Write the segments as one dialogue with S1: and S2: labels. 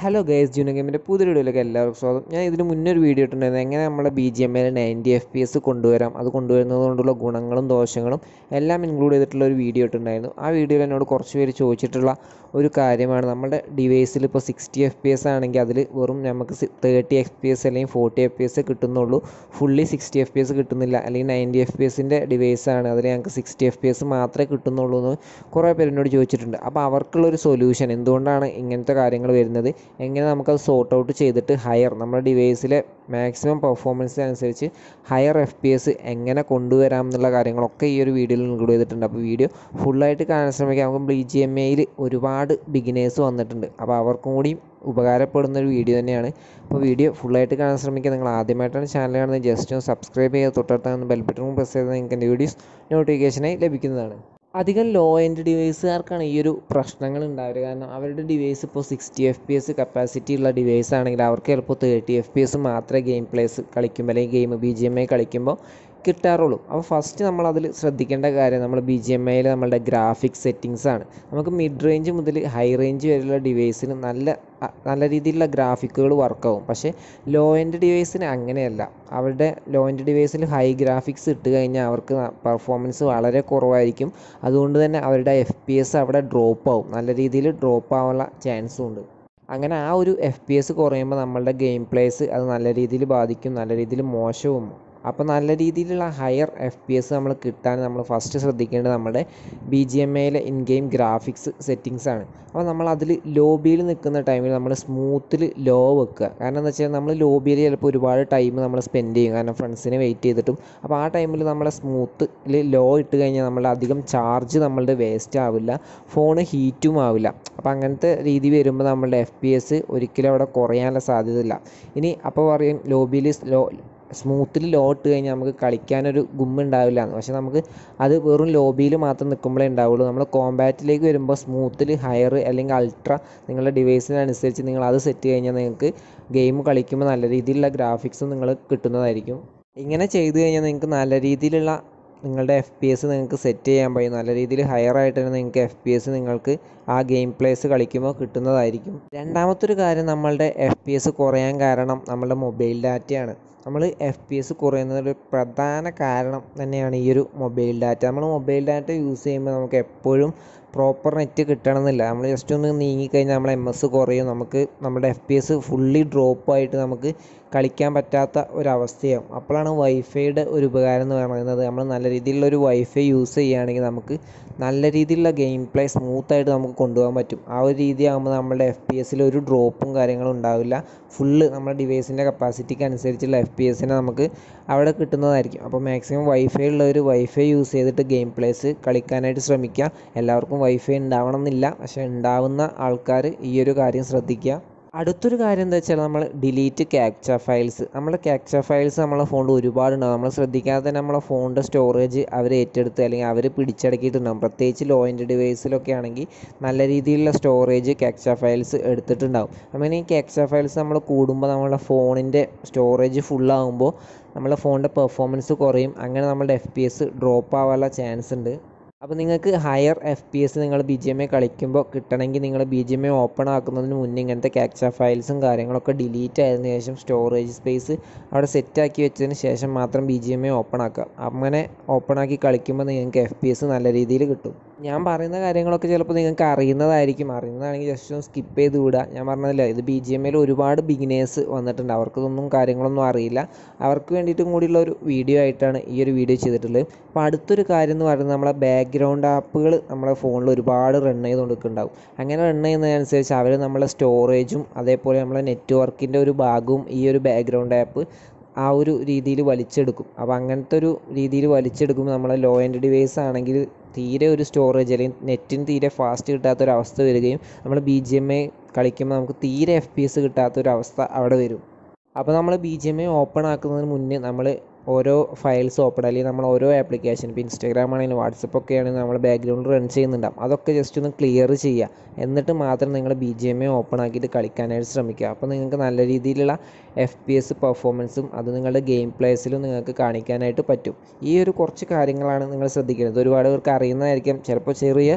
S1: hello guys ജൂനിയ ഗെയിമിൻ്റെ പുതിയ വീഡിയോയിലേക്ക് എല്ലാവർക്കും സ്വാഗതം ഞാൻ ഇതിന് മുന്നേ ഒരു വീഡിയോ ഇട്ടിട്ടുണ്ടായിരുന്നു എങ്ങനെ നമ്മുടെ ബി ജി എം എയിൽ നയൻറ്റി എഫ് പി എസ് കൊണ്ടുവരാം അത് കൊണ്ടുവരുന്നത് കൊണ്ടുള്ള ഗുണങ്ങളും ദോഷങ്ങളും എല്ലാം ഇൻക്ലൂഡ് ചെയ്തിട്ടുള്ള ഒരു വീഡിയോ ഇട്ടിട്ടുണ്ടായിരുന്നു ആ വീഡിയോയിൽ എന്നോട് കുറച്ച് പേര് ചോദിച്ചിട്ടുള്ള ഒരു കാര്യമാണ് നമ്മുടെ ഡിവൈസിൽ ഇപ്പോൾ സിക്സ്റ്റി എഫ് പി എസ് ആണെങ്കിൽ അതിൽ വെറും നമുക്ക് തേർട്ടി എഫ് പി എസ് അല്ലെങ്കിൽ ഫോർട്ടി എഫ് പി എസ് കിട്ടുന്നുള്ളൂ fully sixty F P S കിട്ടുന്നില്ല അല്ലെങ്കിൽ നയൻറ്റി എഫ് പി എസിൻ്റെ ഡിവൈസാണ് അതിൽ ഞങ്ങൾക്ക് സിക്സ്റ്റി എഫ് പി എസ് മാത്രമേ കിട്ടുന്നുള്ളൂ എന്ന് കുറേ പേര് എന്നോട് ചോദിച്ചിട്ടുണ്ട് അപ്പോൾ അവർക്കുള്ളൊരു സൊല്യൂഷൻ എന്തുകൊണ്ടാണ് ഇങ്ങനത്തെ കാര്യങ്ങൾ വരുന്നത് എങ്ങനെ നമുക്കത് സോർട്ട് ഔട്ട് ചെയ്തിട്ട് ഹയർ നമ്മുടെ ഡിവൈസിലെ മാക്സിമം പെർഫോമൻസ് അനുസരിച്ച് ഹയർ എഫ് പി എസ് എങ്ങനെ കൊണ്ടുവരാം എന്നുള്ള കാര്യങ്ങളൊക്കെ ഈ ഒരു വീഡിയോയിൽ ഇൻക്ലൂഡ് ചെയ്തിട്ടുണ്ട് അപ്പോൾ വീഡിയോ ഫുള്ളായിട്ട് കാണാൻ ശ്രമിക്കാം നമുക്ക് ബി ജി എം എയിൽ ഒരുപാട് ബിഗിനേഴ്സ് വന്നിട്ടുണ്ട് അപ്പോൾ അവർക്കും കൂടി ഉപകാരപ്പെടുന്ന ഒരു വീഡിയോ തന്നെയാണ് അപ്പോൾ വീഡിയോ ഫുള്ളായിട്ട് കാണാൻ ശ്രമിക്കുക നിങ്ങൾ ആദ്യമായിട്ടാണ് ചാനൽ കാണുന്നത് ജസ്റ്റ് ഒന്ന് സബ്സ്ക്രൈബ് ചെയ്ത് തൊട്ടടുത്ത് ബെൽ ബട്ടൺ പ്രസ് ചെയ്താൽ നിങ്ങൾക്ക് എൻ്റെ വീഡിയോസ് നോട്ടിഫിക്കേഷനായി ലഭിക്കുന്നതാണ് അധികം ലോ എൻഡ് ഡിവൈസുകാർക്കാണ് ഈ ഒരു പ്രശ്നങ്ങൾ ഉണ്ടാവുക കാരണം അവരുടെ ഡിവൈസ് ഇപ്പോൾ sixty F P S capacity ഉള്ള ഡിവൈസ് ആണെങ്കിൽ അവർക്ക് ചിലപ്പോൾ തേർട്ടി എഫ് പി എസ് മാത്രമേ ഗെയിം പ്ലേസ് കളിക്കുമ്പോൾ അല്ലെങ്കിൽ game B G M I കളിക്കുമ്പോൾ കിട്ടാറുള്ളൂ അപ്പോൾ ഫസ്റ്റ് നമ്മൾ അതിൽ ശ്രദ്ധിക്കേണ്ട കാര്യം നമ്മൾ ബി ജി എം ഐയിൽ നമ്മളുടെ ഗ്രാഫിക്സ് സെറ്റിങ്സ് ആണ് നമുക്ക് മിഡ് റേഞ്ച് മുതൽ ഹൈ റേഞ്ച് വരെയുള്ള ഡിവൈസിന് നല്ല നല്ല രീതിയിലുള്ള ഗ്രാഫിക്കുകൾ വർക്കാവും പക്ഷേ ലോ എൻഡ് ഡിവൈസിന് അങ്ങനെയല്ല അവരുടെ ലോ എൻഡ് ഡിവൈസിൽ ഹൈ ഗ്രാഫിക്സ് ഇട്ട് കഴിഞ്ഞാൽ അവർക്ക് പെർഫോമൻസ് വളരെ കുറവായിരിക്കും അതുകൊണ്ട് തന്നെ അവരുടെ എഫ് പി എസ് അവിടെ ഡ്രോപ്പ് ആവും നല്ല രീതിയിൽ ഡ്രോപ്പ് ആവാനുള്ള ചാൻസും ഉണ്ട് അങ്ങനെ ആ ഒരു എഫ് പി എസ് കുറയുമ്പോൾ നമ്മളുടെ ഗെയിം പ്ലേസ് അത് നല്ല രീതിയിൽ ബാധിക്കും നല്ല രീതിയിൽ മോശവും അപ്പോൾ നല്ല രീതിയിലുള്ള ഹയർ എഫ് പി എസ് നമ്മൾ കിട്ടാൻ നമ്മൾ ഫസ്റ്റ് ശ്രദ്ധിക്കേണ്ടത് നമ്മുടെ ബി ജി എം എയിലെ ഇൻ ഗെയിം ഗ്രാഫിക്സ് സെറ്റിങ്സ് ആണ് അപ്പോൾ നമ്മൾ അതിൽ ലോബിയിൽ നിൽക്കുന്ന ടൈമിൽ നമ്മൾ സ്മൂത്തിൽ ലോ വെക്കുക കാരണം എന്താ വെച്ചാൽ നമ്മൾ ലോബിയിൽ ചിലപ്പോൾ ഒരുപാട് ടൈം നമ്മൾ സ്പെൻഡ് ചെയ്യും കാരണം ഫ്രണ്ട്സിനെ വെയിറ്റ് ചെയ്തിട്ടും അപ്പോൾ ആ ടൈമിൽ നമ്മളെ സ്മൂത്തിൽ ലോ ഇട്ട് കഴിഞ്ഞാൽ നമ്മൾ അധികം ചാർജ് നമ്മളുടെ വേസ്റ്റ് ആവില്ല ഫോൺ ഹീറ്റും ആവില്ല അപ്പോൾ അങ്ങനത്തെ രീതി വരുമ്പോൾ നമ്മളുടെ എഫ് പി എസ് ഒരിക്കലും അവിടെ കുറയാനുള്ള സാധ്യതയില്ല ഇനി അപ്പോൾ പറയും ലോബിയിൽ ലോ സ്മൂത്തിൽ ലോ ഇട്ട് കഴിഞ്ഞാൽ നമുക്ക് കളിക്കാനൊരു ഗുമ്മുണ്ടാവില്ല എന്ന് പക്ഷേ നമുക്ക് അത് വെറും ലോബിയിൽ മാത്രം നിൽക്കുമ്പോഴേ ഉണ്ടാവുള്ളൂ നമ്മൾ കോമ്പാറ്റിലേക്ക് വരുമ്പോൾ സ്മൂത്തിൽ ഹയർ അല്ലെങ്കിൽ അൾട്ര നിങ്ങളുടെ ഡിവൈസിനനുസരിച്ച് നിങ്ങൾ അത് സെറ്റ് കഴിഞ്ഞാൽ നിങ്ങൾക്ക് ഗെയിം കളിക്കുമ്പോൾ നല്ല രീതിയിലുള്ള ഗ്രാഫിക്സും നിങ്ങൾ കിട്ടുന്നതായിരിക്കും ഇങ്ങനെ ചെയ്തു കഴിഞ്ഞാൽ നിങ്ങൾക്ക് നല്ല രീതിയിലുള്ള നിങ്ങളുടെ എഫ് പി എസ് നിങ്ങൾക്ക് സെറ്റ് ചെയ്യാൻ കഴിയും നല്ല രീതിയിൽ ഹയർ ആയിട്ട് തന്നെ നിങ്ങൾക്ക് എഫ് പി എസ് നിങ്ങൾക്ക് ആ ഗെയിം പ്ലേസ് കളിക്കുമ്പോൾ കിട്ടുന്നതായിരിക്കും രണ്ടാമത്തൊരു കാര്യം നമ്മളുടെ എഫ് പി എസ് കുറയാൻ കാരണം നമ്മളുടെ മൊബൈൽ ഡാറ്റയാണ് നമ്മൾ എഫ് പി എസ് കുറയുന്നതിൽ പ്രധാന കാരണം തന്നെയാണ് ഈ ഒരു മൊബൈൽ ഡാറ്റ നമ്മൾ മൊബൈൽ ഡാറ്റ യൂസ് ചെയ്യുമ്പോൾ നമുക്ക് എപ്പോഴും പ്രോപ്പർ നെറ്റ് കിട്ടണമെന്നില്ല നമ്മൾ ജസ്റ്റ് ഒന്ന് നീങ്ങിക്കഴിഞ്ഞാൽ നമ്മൾ എം എസ് കുറയും നമുക്ക് നമ്മുടെ F P S fully drop ആയിട്ട് നമുക്ക് കളിക്കാൻ പറ്റാത്ത ഒരവസ്ഥയാവും അപ്പോഴാണ് വൈഫൈയുടെ ഒരു ഉപകാരം എന്ന് പറയുന്നത് നമ്മൾ നല്ല രീതിയിലുള്ള ഒരു വൈഫൈ യൂസ് ചെയ്യുകയാണെങ്കിൽ നമുക്ക് നല്ല രീതിയിലുള്ള ഗെയിം പ്ലേ സ്മൂത്തായിട്ട് നമുക്ക് കൊണ്ടുപോകാൻ പറ്റും ആ ഒരു രീതി ആകുമ്പോൾ നമ്മുടെ എഫ് പി എസിൽ ഒരു ഡ്രോപ്പും കാര്യങ്ങളും ഉണ്ടാവില്ല ഫുള്ള് നമ്മുടെ ഡിവൈസിൻ്റെ കപ്പാസിറ്റിക്ക് അനുസരിച്ചുള്ള എഫ് പി എസിനെ നമുക്ക് അവിടെ കിട്ടുന്നതായിരിക്കും അപ്പോൾ മാക്സിമം വൈഫൈ ഉള്ളവർ വൈഫൈ യൂസ് ചെയ്തിട്ട് ഗെയിം പ്ലേസ് കളിക്കാനായിട്ട് ശ്രമിക്കുക എല്ലാവർക്കും വൈഫൈ ഉണ്ടാവണം എന്നില്ല പക്ഷേ ഉണ്ടാവുന്ന ആൾക്കാർ ഈ ഒരു കാര്യം ശ്രദ്ധിക്കുക അടുത്തൊരു കാര്യം എന്താ വെച്ചാൽ നമ്മൾ ഡിലീറ്റ് ക്യാപ്ച ഫയൽസ് നമ്മുടെ ക്യാപ്ച ഫയൽസ് നമ്മളെ ഫോണിൽ ഒരുപാടുണ്ടാവും നമ്മൾ ശ്രദ്ധിക്കാതെ തന്നെ നമ്മളെ ഫോണിൻ്റെ സ്റ്റോറേജ് അവർ ഏറ്റെടുത്ത് അല്ലെങ്കിൽ അവർ പിടിച്ചടക്കിയിട്ടുണ്ടാകും പ്രത്യേകിച്ച് ലോ എൻഡ് ഡിവൈസിലൊക്കെ ആണെങ്കിൽ നല്ല രീതിയിലുള്ള സ്റ്റോറേജ് ക്യാപ്ച ഫയൽസ് എടുത്തിട്ടുണ്ടാകും അങ്ങനെ ഈ ക്യാപ്ച ഫയൽസ് നമ്മൾ കൂടുമ്പോൾ നമ്മുടെ ഫോണിൻ്റെ സ്റ്റോറേജ് ഫുള്ളാകുമ്പോൾ നമ്മളെ ഫോണിൻ്റെ പെർഫോമൻസ് കുറയും അങ്ങനെ നമ്മുടെ എഫ് പി എസ് ഡ്രോപ്പ് ആവാനുള്ള ചാൻസ് ഉണ്ട് അപ്പോൾ നിങ്ങൾക്ക് ഹയർ എഫ് പി എസ് നിങ്ങൾ ബി ജി എം ഐ കളിക്കുമ്പോൾ കിട്ടണമെങ്കിൽ നിങ്ങൾ B G M I open ആക്കുന്നതിന് മുന്നേ ഇങ്ങനത്തെ ക്യാപ്ച ഫയൽസും കാര്യങ്ങളൊക്കെ ഡിലീറ്റ് ആയതിനു ശേഷം സ്റ്റോറേജ് സ്പേസ് അവിടെ സെറ്റാക്കി വെച്ചതിന് ശേഷം മാത്രം B G M I open ആക്കുക അങ്ങനെ ഓപ്പൺ ആക്കി കളിക്കുമ്പോൾ നിങ്ങൾക്ക് എഫ് പി എസ് നല്ല രീതിയിൽ കിട്ടും ഞാൻ പറയുന്ന കാര്യങ്ങളൊക്കെ ചിലപ്പോൾ നിങ്ങൾക്ക് അറിയുന്നതായിരിക്കും അറിയുന്നതാണെങ്കിൽ ജസ്റ്റ് ഒന്ന് സ്കിപ്പ് ചെയ്ത് വിടുക ഞാൻ പറഞ്ഞതല്ല ഇത് ബി ജി എം ഐയിൽ ഒരുപാട് ബിഗിനേഴ്സ് വന്നിട്ടുണ്ട് അവർക്കിതൊന്നും കാര്യങ്ങളൊന്നും അറിയില്ല അവർക്ക് വേണ്ടിയിട്ടും കൂടിയുള്ള ഒരു വീഡിയോ ആയിട്ടാണ് ഈ ഒരു വീഡിയോ ചെയ്തിട്ടുള്ളത് അപ്പോൾ അടുത്തൊരു കാര്യം എന്ന് പറയുന്നത് നമ്മളെ ബാക്ക്ഗ്രൗണ്ട് ആപ്പുകൾ നമ്മളെ ഫോണിൽ ഒരുപാട് റൺ ചെയ്തുകൊണ്ടിരിക്കുന്നുണ്ടാവും അങ്ങനെ റൺ ചെയ്യുന്നതിനനുസരിച്ച് അവർ നമ്മളെ സ്റ്റോറേജും അതേപോലെ നമ്മളെ നെറ്റ്വർക്കിൻ്റെ ഒരു ഭാഗവും ഈ ഒരു ബാക്ക്ഗ്രൗണ്ട് ആപ്പ് ആ ഒരു രീതിയിൽ വലിച്ചെടുക്കും അപ്പോൾ അങ്ങനത്തെ ഒരു രീതിയിൽ വലിച്ചെടുക്കുമ്പോൾ നമ്മളെ ലോ എൻഡ് ഡിവൈസ് ആണെങ്കിൽ തീരെ ഒരു സ്റ്റോറേജ് അല്ലെങ്കിൽ നെറ്റിന് തീരെ ഫാസ്റ്റ് കിട്ടാത്തൊരവസ്ഥ വരികയും നമ്മൾ ബി ജി എം ഐ കളിക്കുമ്പോൾ നമുക്ക് തീരെ എഫ് പി എസ് കിട്ടാത്തൊരവസ്ഥ അവിടെ വരും അപ്പോൾ നമ്മൾ B G M I open ആക്കുന്നതിന് മുന്നേ നമ്മൾ ഓരോ ഫയൽസ് ഓപ്പൺ അല്ലെങ്കിൽ നമ്മൾ ഓരോ ആപ്ലിക്കേഷൻ ഇപ്പോൾ ഇൻസ്റ്റാഗ്രാം ആണെങ്കിലും വാട്സപ്പ് ഒക്കെ ആണെങ്കിൽ നമ്മൾ ബാക്ക്ഗ്രൗണ്ടിൽ റൺ ചെയ്യുന്നുണ്ടാവും അതൊക്കെ ജസ്റ്റ് ഒന്ന് ക്ലിയർ ചെയ്യുക എന്നിട്ട് മാത്രം നിങ്ങൾ B G M I open ആക്കിയിട്ട് കളിക്കാനായിട്ട് ശ്രമിക്കുക അപ്പോൾ നിങ്ങൾക്ക് നല്ല രീതിയിലുള്ള എഫ് പി എസ് പെർഫോമൻസും അത് നിങ്ങളുടെ ഗെയിം പ്ലേസിലും നിങ്ങൾക്ക് കാണിക്കാനായിട്ട് പറ്റും ഈ ഒരു കുറച്ച് കാര്യങ്ങളാണ് നിങ്ങൾ ശ്രദ്ധിക്കുന്നത് ഒരുപാട് പേർക്ക് അറിയുന്നതായിരിക്കും ചിലപ്പോൾ ചെറിയ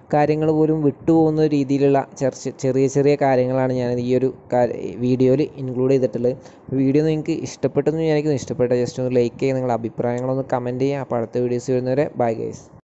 S1: കാര്യങ്ങൾ പോലും വിട്ടുപോകുന്ന രീതിയിലുള്ള ചർച്ച ചെറിയ ചെറിയ കാര്യങ്ങളാണ് ഞാൻ ഈ ഒരു വീഡിയോയിൽ ഇൻക്ലൂഡ് ചെയ്തിട്ടുള്ളത് വീഡിയോ നിങ്ങൾക്ക് ഇഷ്ടപ്പെട്ടെന്ന് വിചാരിക്കുന്നു ഇഷ്ടപ്പെട്ട ജസ്റ്റ് ഒന്ന് ലൈക്ക് ചെയ്യുക നിങ്ങളുടെ അഭിപ്രായങ്ങളൊന്ന് കമൻറ്റ് ചെയ്യുക അപ്പോൾ അടുത്ത വീഡിയോസ് വരുന്നവരെ ബൈ ഗൈസ്